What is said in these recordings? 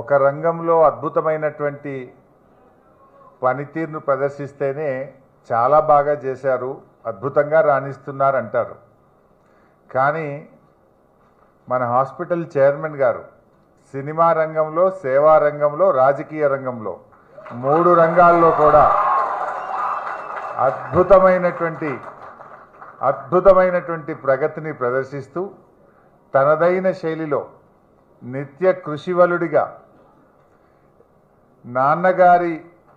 ఒక రంగంలో అద్భుతమైనటువంటి పనితీరును ప్రదర్శిస్తేనే చాలా బాగా చేశారు అద్భుతంగా రాణిస్తున్నారు అంటారు కానీ మన హాస్పిటల్ చైర్మన్ గారు సినిమా రంగంలో సేవా రంగంలో రాజకీయ రంగంలో మూడు రంగాల్లో కూడా అద్భుతమైనటువంటి అద్భుతమైనటువంటి ప్రగతిని ప్రదర్శిస్తూ తనదైన శైలిలో నిత్య కృషివలుడిగా నాన్నగారి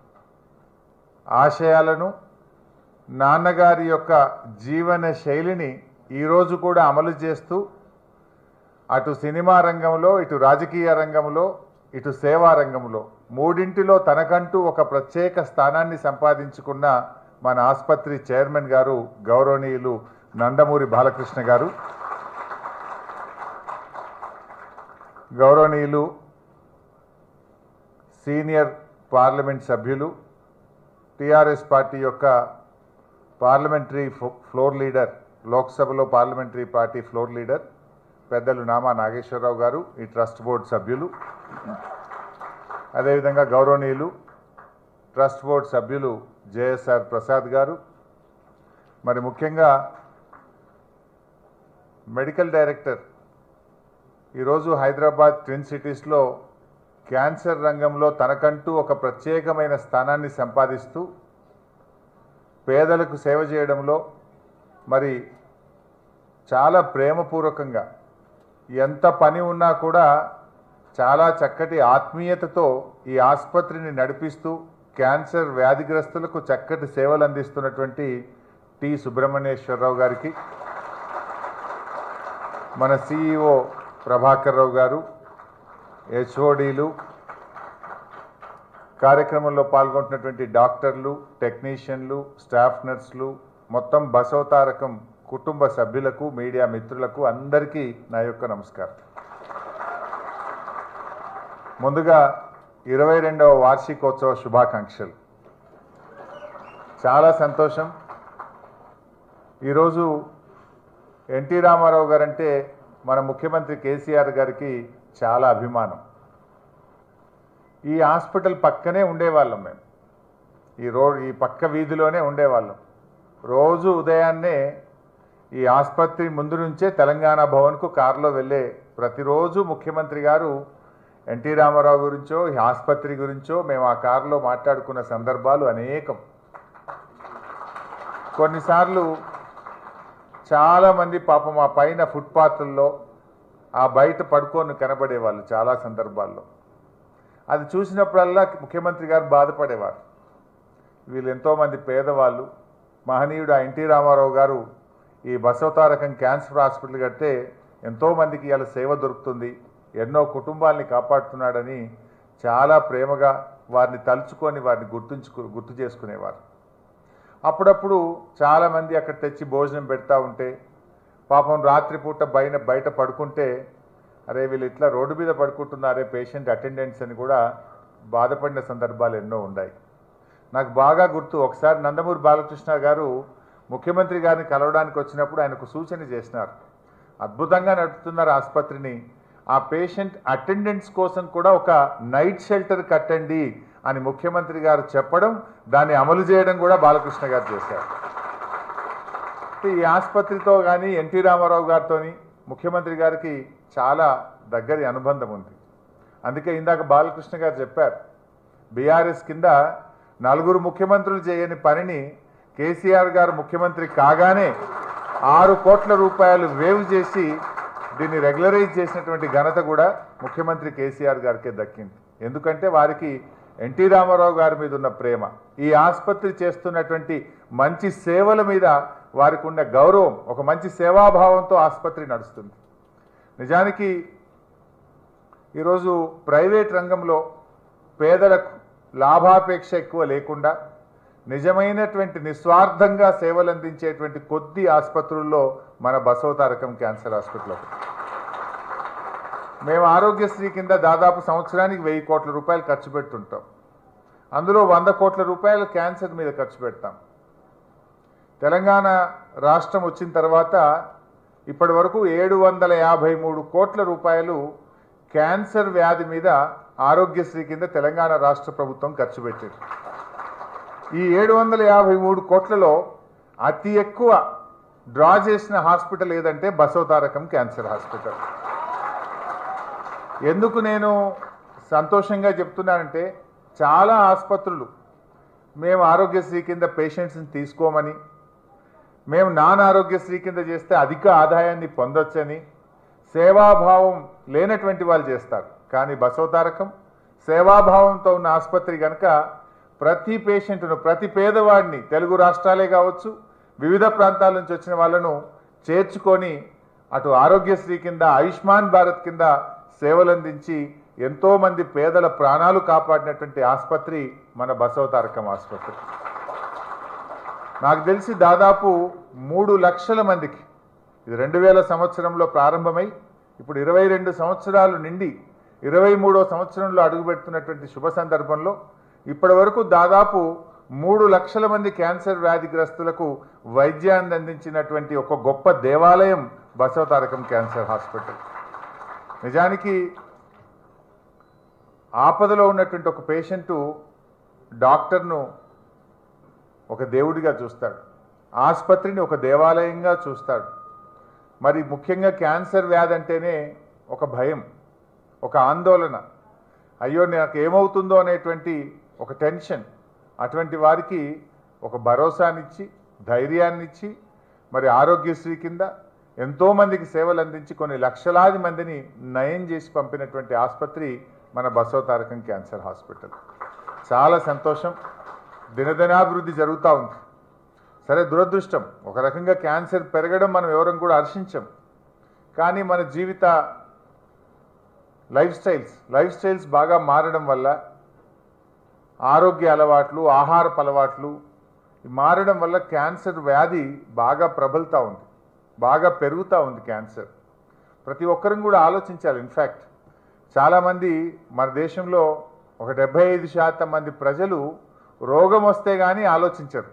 ఆశయాలను నాన్నగారి యొక్క జీవన శైలిని ఈరోజు కూడా అమలు చేస్తూ అటు సినిమా రంగంలో ఇటు రాజకీయ రంగంలో ఇటు సేవా రంగంలో మూడింటిలో తనకంటూ ఒక ప్రత్యేక స్థానాన్ని సంపాదించుకున్న మన ఆసుపత్రి చైర్మన్ గారు గౌరవనీయులు నందమూరి బాలకృష్ణ గారు గౌరవనీయులు సీనియర్ పార్లమెంట్ సభ్యులు టిఆర్ఎస్ పార్టీ యొక్క పార్లమెంటరీ ఫో- ఫ్లోర్ లీడర్ లోక్సభలో పార్లమెంటరీ పార్టీ ఫ్లోర్ లీడర్ పెద్దలు నామా నాగేశ్వరరావు గారు ఈ ట్రస్ట్ బోర్డు సభ్యులు అదేవిధంగా గౌరవనీయులు ట్రస్ట్ బోర్డు సభ్యులు జేఎస్ఆర్ ప్రసాద్ గారు మరి ముఖ్యంగా మెడికల్ డైరెక్టర్ ఈరోజు హైదరాబాద్ ట్విన్ సిటీస్లో క్యాన్సర్ రంగంలో తనకంటూ ఒక ప్రత్యేకమైన స్థానాన్ని సంపాదిస్తూ పేదలకు సేవ చేయడంలో మరి చాలా ప్రేమపూర్వకంగా ఎంత పని ఉన్నా కూడా చాలా చక్కటి ఆత్మీయతతో ఈ ఆసుపత్రిని నడిపిస్తూ క్యాన్సర్ వ్యాధిగ్రస్తులకు చక్కటి సేవలు అందిస్తున్నటువంటి టి సుబ్రహ్మణ్యేశ్వరరావు గారికి మన సిఇఓ ప్రభాకర్ రావు గారు హెచ్ఓడీలు కార్యక్రమంలో పాల్గొంటున్నటువంటి డాక్టర్లు టెక్నీషియన్లు స్టాఫ్ నర్సులు మొత్తం బసవతారకం కుటుంబ సభ్యులకు మీడియా మిత్రులకు అందరికీ నా యొక్క నమస్కారం ముందుగా ఇరవై రెండవ వార్షికోత్సవ శుభాకాంక్షలు చాలా సంతోషం ఈరోజు ఎన్టీ రామారావు గారంటే మన ముఖ్యమంత్రి కేసీఆర్ గారికి చాలా అభిమానం ఈ హాస్పిటల్ పక్కనే ఉండేవాళ్ళం మేము ఈ రోడ్ ఈ పక్క వీధిలోనే ఉండేవాళ్ళం రోజు ఉదయాన్నే ఈ ఆసుపత్రి ముందు నుంచే తెలంగాణ భవన్కు కారులో వెళ్ళే ప్రతిరోజు ముఖ్యమంత్రి గారు ఎన్టీ రామారావు గురించో ఈ ఆసుపత్రి గురించో మేము ఆ కారులో మాట్లాడుకున్న సందర్భాలు అనేకం కొన్నిసార్లు చాలామంది పాపం ఆ పైన ఫుట్పాత్ల్లో ఆ బయట పడుకొని కనబడేవాళ్ళు చాలా సందర్భాల్లో అది చూసినప్పుడల్లా ముఖ్యమంత్రి గారు బాధపడేవారు వీళ్ళు ఎంతోమంది పేదవాళ్ళు మహనీయుడు ఆ ఎన్టీ రామారావు గారు ఈ బసవతారకం క్యాన్సర్ హాస్పిటల్ కడితే ఎంతోమందికి ఇలా సేవ దొరుకుతుంది ఎన్నో కుటుంబాల్ని కాపాడుతున్నాడని చాలా ప్రేమగా వారిని తలుచుకొని వారిని గుర్తుంచుకు గుర్తు చేసుకునేవారు అప్పుడప్పుడు చాలామంది అక్కడ తెచ్చి భోజనం పెడతా ఉంటే పాపం రాత్రిపూట బయట బయట పడుకుంటే అరే వీళ్ళు ఇట్లా రోడ్డు మీద పడుకుంటున్నారే పేషెంట్ అటెండెంట్స్ అని కూడా బాధపడిన సందర్భాలు ఎన్నో ఉన్నాయి నాకు బాగా గుర్తు ఒకసారి నందమూరి బాలకృష్ణ గారు ముఖ్యమంత్రి గారిని కలవడానికి వచ్చినప్పుడు ఆయనకు సూచన చేసినారు అద్భుతంగా నడుపుతున్నారు ఆసుపత్రిని ఆ పేషెంట్ అటెండెంట్స్ కోసం కూడా ఒక నైట్ షెల్టర్ కట్టండి అని ముఖ్యమంత్రి గారు చెప్పడం దాన్ని అమలు చేయడం కూడా బాలకృష్ణ గారు చేశారు అంటే ఈ ఆసుపత్రితో కానీ ఎన్టీ రామారావు గారితోని ముఖ్యమంత్రి గారికి చాలా దగ్గరి అనుబంధం ఉంది అందుకే ఇందాక బాలకృష్ణ గారు చెప్పారు బీఆర్ఎస్ కింద నలుగురు ముఖ్యమంత్రులు చేయని పనిని కేసీఆర్ గారు ముఖ్యమంత్రి కాగానే ఆరు కోట్ల రూపాయలు వేవ్ చేసి దీన్ని రెగ్యులరైజ్ చేసినటువంటి ఘనత కూడా ముఖ్యమంత్రి కేసీఆర్ గారికే దక్కింది ఎందుకంటే వారికి ఎన్టీ రామారావు గారి మీద ఉన్న ప్రేమ ఈ ఆసుపత్రి చేస్తున్నటువంటి మంచి సేవల మీద వారికి ఉన్న గౌరవం ఒక మంచి సేవాభావంతో ఆసుపత్రి నడుస్తుంది నిజానికి ఈరోజు ప్రైవేట్ రంగంలో పేదలకు లాభాపేక్ష ఎక్కువ లేకుండా నిజమైనటువంటి నిస్వార్థంగా సేవలు అందించేటువంటి కొద్ది ఆసుపత్రుల్లో మన బసవతారకం క్యాన్సర్ హాస్పిటల్ ఒకటి. మేము ఆరోగ్యశ్రీ కింద దాదాపు సంవత్సరానికి వెయ్యి కోట్ల రూపాయలు ఖర్చు పెట్టుంటాం అందులో వంద కోట్ల రూపాయలు క్యాన్సర్ మీద ఖర్చు పెడతాం తెలంగాణ రాష్ట్రం వచ్చిన తర్వాత ఇప్పటి వరకు ఏడు వందల యాభై మూడు కోట్ల రూపాయలు క్యాన్సర్ వ్యాధి మీద ఆరోగ్యశ్రీ కింద తెలంగాణ రాష్ట్ర ప్రభుత్వం ఖర్చు పెట్టింది ఈ ఏడు వందల యాభై మూడు కోట్లలో అతి ఎక్కువ డ్రా చేసిన హాస్పిటల్ ఏదంటే బసవతారకం క్యాన్సర్ హాస్పిటల్ ఎందుకు నేను సంతోషంగా చెప్తున్నానంటే చాలా ఆసుపత్రులు మేము ఆరోగ్యశ్రీ కింద పేషెంట్స్ని తీసుకోమని మేము నాన్ ఆరోగ్యశ్రీ కింద చేస్తే అధిక ఆదాయాన్ని పొందొచ్చని సేవాభావం లేనటువంటి వాళ్ళు చేస్తారు కానీ బసవతారకం సేవాభావంతో ఉన్న ఆసుపత్రి కనుక ప్రతి పేషెంట్ను ప్రతి పేదవాడిని తెలుగు రాష్ట్రాలే కావచ్చు వివిధ ప్రాంతాల నుంచి వచ్చిన వాళ్ళను చేర్చుకొని అటు ఆరోగ్యశ్రీ కింద ఆయుష్మాన్ భారత్ కింద సేవలు అందించి ఎంతోమంది పేదల ప్రాణాలు కాపాడినటువంటి ఆసుపత్రి మన బసవతారకం ఆసుపత్రి నాకు తెలిసి దాదాపు మూడు లక్షల మందికి ఇది రెండు వేల సంవత్సరంలో ప్రారంభమై ఇప్పుడు ఇరవై రెండు సంవత్సరాలు నిండి ఇరవై మూడో సంవత్సరంలో అడుగుపెడుతున్నటువంటి శుభ సందర్భంలో ఇప్పటి వరకు దాదాపు మూడు లక్షల మంది క్యాన్సర్ వ్యాధిగ్రస్తులకు వైద్యాన్ని అందించినటువంటి ఒక గొప్ప దేవాలయం బసవతారకం క్యాన్సర్ హాస్పిటల్ నిజానికి ఆపదలో ఉన్నటువంటి ఒక పేషెంటు డాక్టర్ను ఒక దేవుడిగా చూస్తాడు ఆసుపత్రిని ఒక దేవాలయంగా చూస్తాడు మరి ముఖ్యంగా క్యాన్సర్ వ్యాధి అంటేనే ఒక భయం ఒక ఆందోళన అయ్యో నాకు ఏమవుతుందో అనేటువంటి ఒక టెన్షన్ అటువంటి వారికి ఒక భరోసానిచ్చి ధైర్యాన్నిచ్చి మరి ఆరోగ్యశ్రీ కింద ఎంతోమందికి సేవలు అందించి కొన్ని లక్షలాది మందిని నయం చేసి పంపినటువంటి ఆసుపత్రి మన బసవతారకం క్యాన్సర్ హాస్పిటల్ చాలా సంతోషం దినదినాభివృద్ధి జరుగుతూ ఉంది సరే దురదృష్టం ఒక రకంగా క్యాన్సర్ పెరగడం మనం ఎవరం కూడా హర్షించం కానీ మన జీవిత లైఫ్ స్టైల్స్ లైఫ్ స్టైల్స్ బాగా మారడం వల్ల ఆరోగ్య అలవాట్లు ఆహారపు అలవాట్లు ఈ మారడం వల్ల క్యాన్సర్ వ్యాధి బాగా ప్రబలుతూ ఉంది బాగా పెరుగుతూ ఉంది క్యాన్సర్ ప్రతి ఒక్కరం కూడా ఆలోచించాలి ఇన్ఫ్యాక్ట్ చాలామంది మన దేశంలో ఒక డెబ్బై ఐదు శాతం మంది ప్రజలు రోగం వస్తే కానీ ఆలోచించరు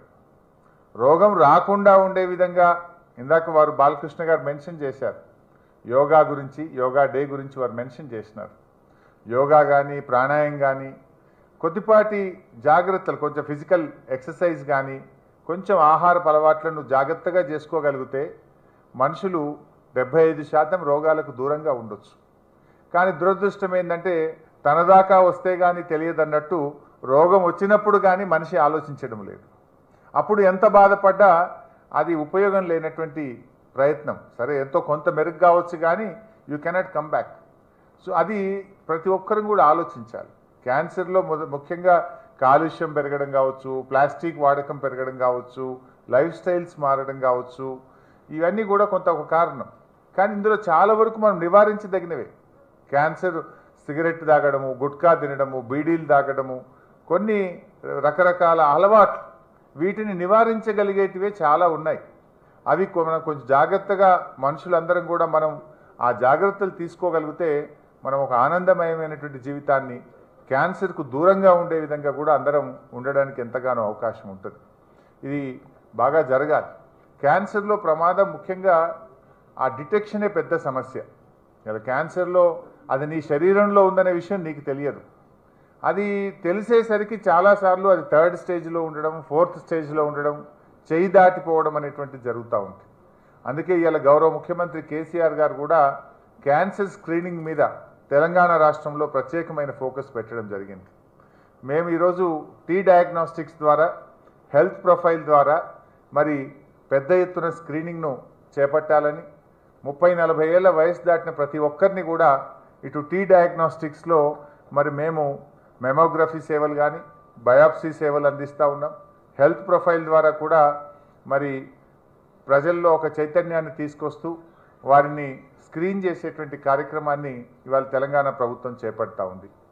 రోగం రాకుండా ఉండే విధంగా ఇందాక వారు బాలకృష్ణ గారు మెన్షన్ చేశారు యోగా గురించి యోగా డే గురించి వారు మెన్షన్ చేసినారు యోగా కానీ ప్రాణాయం కానీ కొద్దిపాటి జాగ్రత్తలు కొంచెం ఫిజికల్ ఎక్సర్సైజ్ కానీ కొంచెం ఆహారపు అలవాట్లను జాగ్రత్తగా చేసుకోగలిగితే మనుషులు డెబ్బై ఐదు శాతం రోగాలకు దూరంగా ఉండొచ్చు కానీ దురదృష్టం ఏంటంటే తన దాకా వస్తే కానీ తెలియదన్నట్టు రోగం వచ్చినప్పుడు కానీ మనిషి ఆలోచించడం లేదు అప్పుడు ఎంత బాధపడ్డా అది ఉపయోగం లేనటువంటి ప్రయత్నం సరే ఎంతో కొంత మెరుగు కావచ్చు కానీ you cannot come back so అది ప్రతి ఒక్కరం కూడా ఆలోచించాలి క్యాన్సర్లో మొద ముఖ్యంగా కాలుష్యం పెరగడం కావచ్చు ప్లాస్టిక్ వాడకం పెరగడం కావచ్చు లైఫ్ స్టైల్స్ మారడం కావచ్చు ఇవన్నీ కూడా కొంత ఒక కారణం కానీ ఇందులో చాలా వరకు మనం నివారించదగినవే క్యాన్సర్ సిగరెట్ తాగడము గుట్కా తినడము బీడీలు తాగడము కొన్ని రకరకాల అలవాట్లు వీటిని నివారించగలిగేటివే చాలా ఉన్నాయి అవి కొ- మనం కొంచెం జాగ్రత్తగా మనుషులందరం కూడా మనం ఆ జాగ్రత్తలు తీసుకోగలిగితే మనం ఒక ఆనందమయమైనటువంటి జీవితాన్ని క్యాన్సర్కు దూరంగా ఉండే విధంగా కూడా అందరం ఉండడానికి ఎంతగానో అవకాశం ఉంటుంది ఇది బాగా జరగాలి క్యాన్సర్లో ప్రమాదం ముఖ్యంగా ఆ డిటెక్షనే పెద్ద సమస్య ఇలా క్యాన్సర్లో అది నీ శరీరంలో ఉందనే విషయం నీకు తెలియదు అది తెలిసేసరికి చాలాసార్లు అది థర్డ్ స్టేజ్లో ఉండడం ఫోర్త్ స్టేజ్లో ఉండడం చేయి దాటిపోవడం అనేటువంటి జరుగుతూ ఉంది అందుకే ఇవాళ గౌరవ ముఖ్యమంత్రి కేసీఆర్ గారు కూడా క్యాన్సర్ స్క్రీనింగ్ మీద తెలంగాణ రాష్ట్రంలో ప్రత్యేకమైన ఫోకస్ పెట్టడం జరిగింది మేము ఈరోజు టీ డయాగ్నోస్టిక్స్ ద్వారా హెల్త్ ప్రొఫైల్ ద్వారా మరి పెద్ద ఎత్తున స్క్రీనింగ్ను చేపట్టాలని ముప్పై నలభై ఏళ్ల వయసు దాటిన ప్రతి ఒక్కరిని కూడా ఇటు టీ డయాగ్నోస్టిక్స్లో మరి మేము మెమోగ్రఫీ సేవలు కానీ బయాప్సీ సేవలు అందిస్తూ ఉన్నాం హెల్త్ ప్రొఫైల్ ద్వారా కూడా మరి ప్రజల్లో ఒక చైతన్యాన్ని తీసుకొస్తూ వారిని స్క్రీన్ చేసేటువంటి కార్యక్రమాన్ని ఇవాళ తెలంగాణ ప్రభుత్వం చేపడతా ఉంది